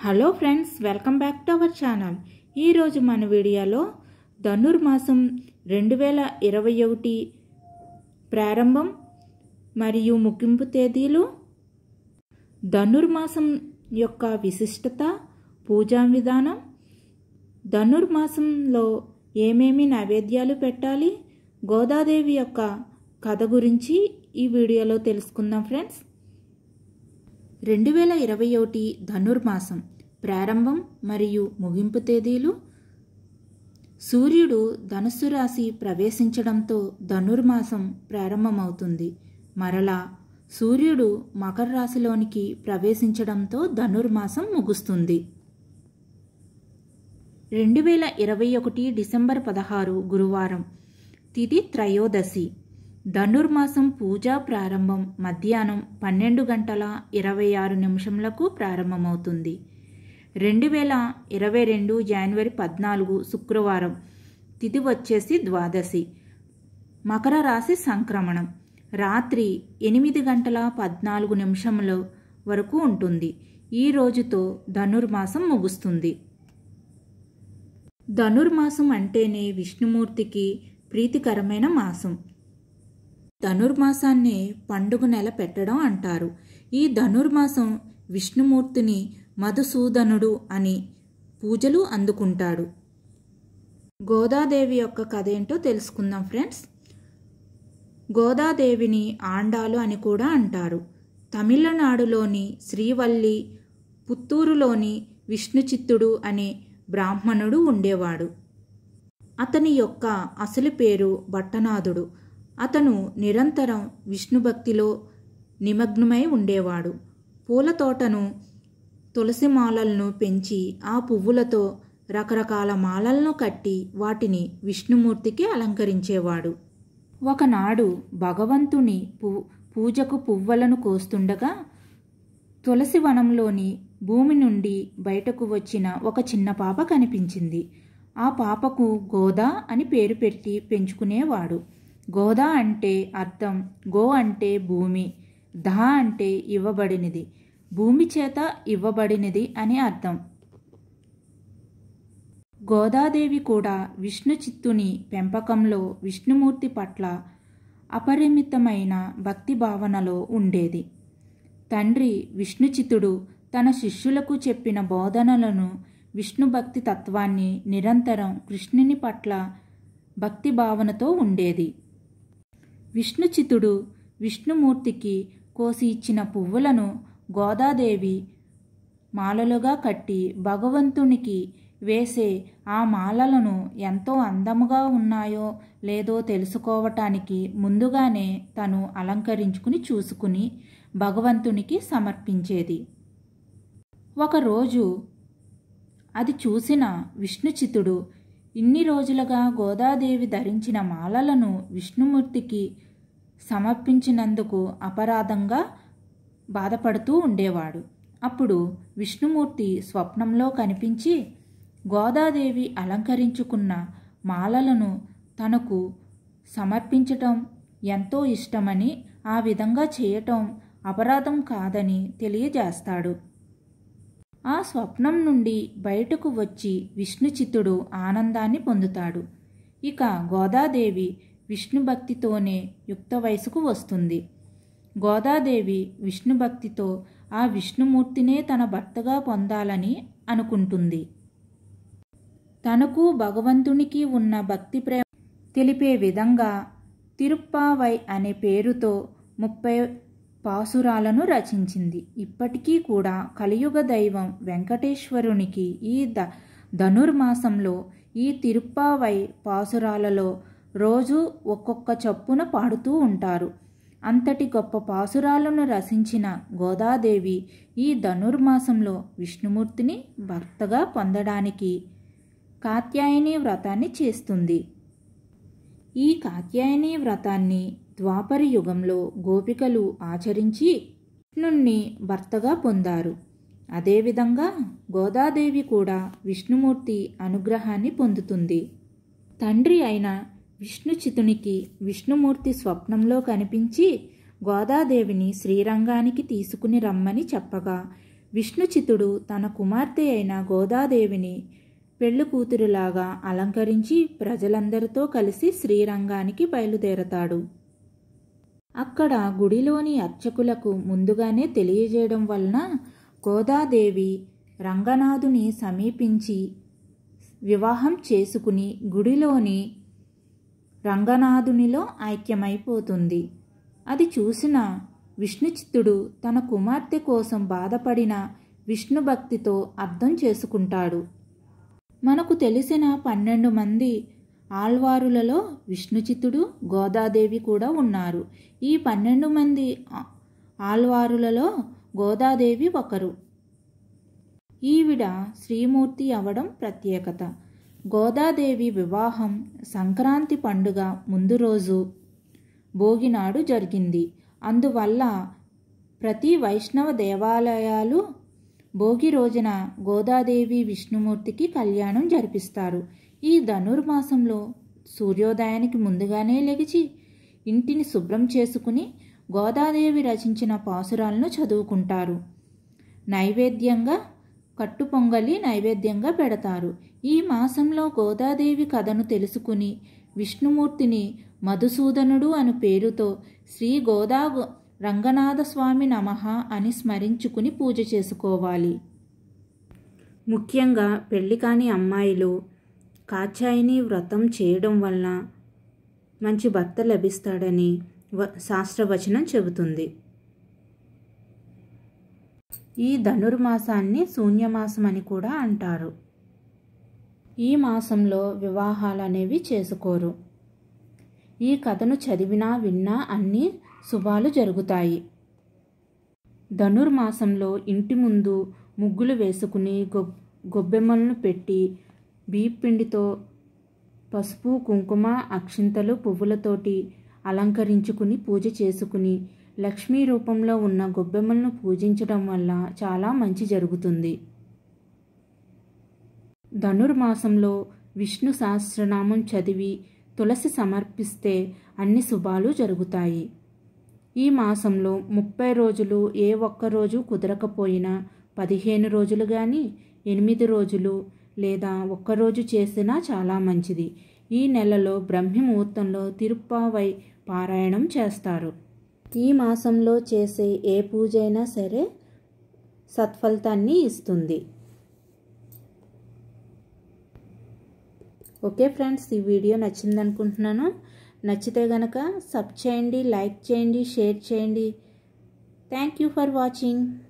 hello friends welcome back to our channel ఈరోజు మన వీడియోలో ధనుర్మాసం రెండు వేల ఇరవై ఒకటి ప్రారంభం మరియు ముగింపు తేదీలు ధనుర్మాసం యొక్క విశిష్టత పూజా విధానం ధనుర్మాసంలో ఏమేమి నైవేద్యాలు పెట్టాలి గోదాదేవి యొక్క కథ గురించి ఈ వీడియోలో తెలుసుకుందాం ఫ్రెండ్స్ రెండు వేల ఇరవై ఒకటి ధనుర్మాసం ప్రారంభం మరియు ముగింపు తేదీలు సూర్యుడు ధనుస్సు రాశి ప్రవేశించడంతో ధనుర్మాసం ప్రారంభమవుతుంది మరలా సూర్యుడు మకర రాశిలోనికి ప్రవేశించడంతో ధనుర్మాసం ముగుస్తుంది రెండు వేల ఇరవై ఒకటి డిసెంబర్ పదహారు గురువారం తిథి త్రయోదశి ధనుర్మాసం పూజా ప్రారంభం మధ్యాహ్నం పన్నెండు గంటల ఇరవై ఆరు నిమిషంలకు ప్రారంభమవుతుంది రెండు వేల ఇరవై రెండు జనవరి పద్నాలుగు శుక్రవారం తిథి వచ్చేసి ద్వాదశి మకర రాశి సంక్రమణం రాత్రి ఎనిమిది గంటల పద్నాలుగు నిమిషముల వరకు ఉంటుంది ఈ రోజుతో ధనుర్మాసం ముగుస్తుంది ధనుర్మాసం అంటేనే విష్ణుమూర్తికి ప్రీతికరమైన మాసం ధనుర్మాసాన్ని పండుగ నెల పెట్టడం అంటారు ఈ ధనుర్మాసం విష్ణుమూర్తిని మధుసూదనుడు అని పూజలు అందుకుంటాడు గోదాదేవి యొక్క కథ ఏంటో తెలుసుకుందాం ఫ్రెండ్స్ గోదాదేవిని ఆండాలు అని కూడా అంటారు తమిళనాడులోని శ్రీవల్లి పుత్తూరులోని విష్ణుచిత్తుడు అనే బ్రాహ్మణుడు ఉండేవాడు అతని యొక్క అసలు పేరు భట్టనాథుడు అతను నిరంతరం విష్ణుభక్తిలో నిమగ్నమై ఉండేవాడు పూల తోటను తులసి మాలలను పెంచి ఆ పువ్వులతో రకరకాల మాలలను కట్టి వాటిని విష్ణుమూర్తికి అలంకరించేవాడు ఒకనాడు భగవంతుని పూ పూజకు పువ్వులను కోస్తుండగా తులసి వనంలోని భూమి నుండి బయటకు వచ్చిన ఒక చిన్న పాప కనిపించింది ఆ పాపకు గోదా అని పేరు పెట్టి పెంచుకునేవాడు గోదా అంటే అర్థం గో అంటే భూమి ధ అంటే ఇవ్వబడినది భూమి చేత ఇవ్వబడినది అని అర్థం గోదాదేవి కూడా విష్ణు చిత్తుని పెంపకంలో విష్ణుమూర్తి పట్ల అపరిమితమైన భక్తి భావనలో ఉండేది తండ్రి విష్ణుచిత్తుడు తన శిష్యులకు చెప్పిన బోధనలను విష్ణు భక్తి తత్వాన్ని నిరంతరం కృష్ణుని పట్ల భక్తి భావనతో ఉండేది విష్ణుచితుడు విష్ణుమూర్తికి కోసి ఇచ్చిన పువ్వులను గోదాదేవి మాలలుగా కట్టి భగవంతునికి వేసే ఆ మాలలను ఎంతో అందముగా ఉన్నాయో లేదో తెలుసుకోవటానికి ముందుగానే తను అలంకరించుకుని చూసుకుని భగవంతునికి సమర్పించేది ఒకరోజు అది చూసిన విష్ణుచితుడు ఇన్ని రోజులుగా గోదాదేవి ధరించిన మాలలను విష్ణుమూర్తికి సమర్పించినందుకు అపరాధంగా బాధపడుతూ ఉండేవాడు అప్పుడు విష్ణుమూర్తి స్వప్నంలో కనిపించి గోదాదేవి అలంకరించుకున్న మాలలను తనకు సమర్పించటం ఎంతో ఇష్టమని ఆ విధంగా చేయటం అపరాధం కాదని తెలియజేస్తాడు ఆ స్వప్నం నుండి బయటకు వచ్చి విష్ణుచిత్తుడు ఆనందాన్ని పొందుతాడు ఇక గోదాదేవి విష్ణు భక్తితోనే యుక్త వయసుకు వస్తుంది గోదాదేవి విష్ణు భక్తితో ఆ విష్ణుమూర్తినే తన భర్తగా పొందాలని అనుకుంటుంది తనకు భగవంతునికి ఉన్న భక్తి ప్రేమ తెలిపే విధంగా తిరుప్పావై అనే పేరుతో ముప్పై పాసురాలను రచించింది ఇప్పటికీ కూడా కలియుగ దైవం వెంకటేశ్వరునికి ఈ ద ధనుర్మాసంలో ఈ తిరుప్పావై పాసురాలలో రోజు ఒక్కొక్క చప్పున పాడుతూ ఉంటారు అంతటి గొప్ప పాసురాలను రచించిన గోదాదేవి ఈ ధనుర్మాసంలో విష్ణుమూర్తిని భక్తగా పొందడానికి కాత్యాయని వ్రతాన్ని చేస్తుంది ఈ కాత్యాయని వ్రతాన్ని ద్వాపర యుగంలో గోపికలు ఆచరించి కృష్ణుణ్ణి భర్తగా పొందారు అదేవిధంగా గోదాదేవి కూడా విష్ణుమూర్తి అనుగ్రహాన్ని పొందుతుంది తండ్రి అయిన విష్ణుచితునికి విష్ణుమూర్తి స్వప్నంలో కనిపించి గోదాదేవిని శ్రీరంగానికి తీసుకుని రమ్మని చెప్పగా విష్ణుచితుడు తన కుమార్తె అయిన గోదాదేవిని పెళ్లి కూతురులాగా అలంకరించి ప్రజలందరితో కలిసి శ్రీరంగానికి బయలుదేరతాడు అక్కడ గుడిలోని అర్చకులకు ముందుగానే తెలియజేయడం వలన గోదాదేవి రంగనాథుని సమీపించి వివాహం చేసుకుని గుడిలోని రంగనాథునిలో ఐక్యమైపోతుంది అది చూసిన విష్ణుచిత్తుడు తన కుమార్తె కోసం బాధపడిన విష్ణు భక్తితో అర్థం చేసుకుంటాడు మనకు తెలిసిన పన్నెండు మంది ఆల్వారులలో విష్ణుచిత్తుడు గోదాదేవి కూడా ఉన్నారు ఈ పన్నెండు మంది ఆల్వారులలో గోదాదేవి ఒకరు ఈవిడ శ్రీమూర్తి అవడం ప్రత్యేకత గోదాదేవి వివాహం సంక్రాంతి పండుగ ముందు రోజు భోగినాడు జరిగింది అందువల్ల ప్రతి వైష్ణవ దేవాలయాలు భోగి రోజున గోదాదేవి విష్ణుమూర్తికి కళ్యాణం జరిపిస్తారు ఈ ధనుర్మాసంలో సూర్యోదయానికి ముందుగానే లెగిచి ఇంటిని శుభ్రం చేసుకుని గోదాదేవి రచించిన పాసురాలను చదువుకుంటారు నైవేద్యంగా కట్టు పొంగలి నైవేద్యంగా పెడతారు ఈ మాసంలో గోదాదేవి కథను తెలుసుకుని విష్ణుమూర్తిని మధుసూదనుడు అను పేరుతో శ్రీ గోదా రంగనాథ స్వామి నమః అని స్మరించుకుని పూజ చేసుకోవాలి ముఖ్యంగా పెళ్లి కాని అమ్మాయిలు కాచాయిని వ్రతం చేయడం వలన మంచి భర్త లభిస్తాడని శాస్త్రవచనం చెబుతుంది ఈ ధనుర్మాసాన్ని శూన్యమాసం అని కూడా అంటారు ఈ మాసంలో వివాహాలు అనేవి చేసుకోరు ఈ కథను చదివినా విన్నా అన్ని శుభాలు జరుగుతాయి ధనుర్మాసంలో ఇంటి ముందు ముగ్గులు వేసుకుని గొ గొబ్బెమ్మలను పెట్టి బీపిండితో పసుపు కుంకుమ అక్షింతలు పువ్వులతోటి అలంకరించుకుని పూజ చేసుకుని లక్ష్మీ రూపంలో ఉన్న గొబ్బెమ్మలను పూజించడం వల్ల చాలా మంచి జరుగుతుంది ధనుర్మాసంలో విష్ణు సహస్రనామం చదివి తులసి సమర్పిస్తే అన్ని శుభాలు జరుగుతాయి ఈ మాసంలో ముప్పై రోజులు ఏ ఒక్క రోజు కుదరకపోయినా పదిహేను రోజులు కానీ ఎనిమిది రోజులు లేదా ఒక్కరోజు చేసినా చాలా మంచిది ఈ నెలలో బ్రహ్మి ముహూర్తంలో తిరుప్పావై పారాయణం చేస్తారు ఈ మాసంలో చేసే ఏ పూజ అయినా సరే సత్ఫలితాన్ని ఇస్తుంది ఓకే ఫ్రెండ్స్ ఈ వీడియో నచ్చింది అనుకుంటున్నాను నచ్చితే గనక సబ్ చేయండి లైక్ చేయండి షేర్ చేయండి థ్యాంక్ యూ ఫర్ వాచింగ్